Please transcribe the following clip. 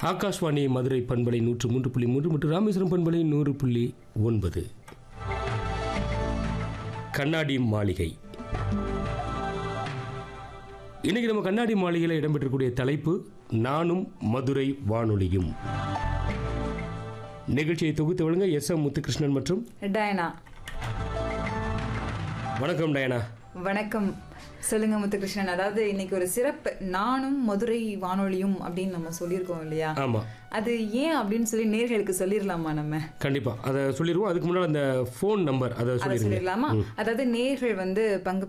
ஆகாஷ்வாணி மதுரை பண்பலை நூற்று மூன்று புள்ளி மூன்று மற்றும் ராமேஸ்வரம் பண்பலை நூறு புள்ளி ஒன்பது கண்ணாடி மாளிகை இன்னைக்கு நம்ம கண்ணாடி மாளிகையில் இடம்பெற்றக்கூடிய தலைப்பு நானும் மதுரை வானொலியும் நிகழ்ச்சியை தொகுத்து வழங்க எஸ் எம் முத்துகிருஷ்ணன் மற்றும் டயனா வணக்கம் டயனா வணக்கம் சொல்லுங்க முத்துகிருஷ்ணன் அதாவது இன்னைக்கு ஒரு சிறப்பு நானும் மதுரை வானொலியும் அப்படின்னு நம்ம சொல்லியிருக்கோம் இல்லையா ஆமாம் அது ஏன் அப்படின்னு சொல்லி நேர்களுக்கு சொல்லிடலாமா நம்ம கண்டிப்பாக அதை சொல்லிடுவோம் அதுக்கு முன்னால் அந்த ஃபோன் நம்பர் அதை அதை சொல்லிடுங்க சொல்லிடலாமா அதாவது நேர்கள் வந்து பங்கு